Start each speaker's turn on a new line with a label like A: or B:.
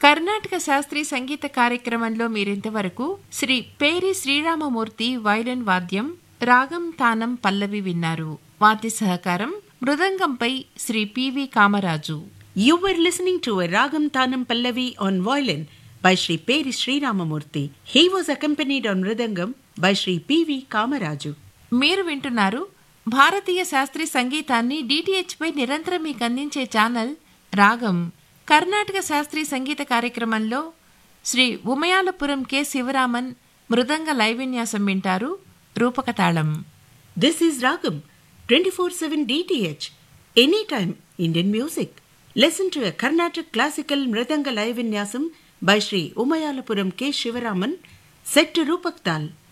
A: కర్ణాటక శాస్త్రీయ సంగీత కార్యక్రమంలో మీరింతవరకు శ్రీ పేరి శ్రీరామమూర్తి వైలన్ వాద్యం రాగం తానం పల్లవి విన్నారు వాద్య సహకారం మృదంగంపై Shri P V Kamaraju
B: You were listening to a Ragam Tanam Pallavi on violin by Sri Peri Sriramamurthy. He was accompanied on Mridangam by Sri P.V. Kamaraju.
A: మీరు వింటున్నారు భారతీయ శాస్త్రీయ సంగీతాన్ని డిటిహెచ్ పై నిరంతరం మీకు అందించే ఛానల్ రాగం కర్ణాటక శాస్త్రీయ సంగీత కార్యక్రమంలో శ్రీ ఉమయాలపురం కె శివరామన్ మృదంగ లైవ్ విన్యాసం వింటారు రూపకతాళం
B: This is Ragam 24 7 DTH. Anytime Indian music. Listen to a Carnatic classical Mridanga live vinyasam by Sri Umayalapuram K. Shivaraman set to Rupak Tal.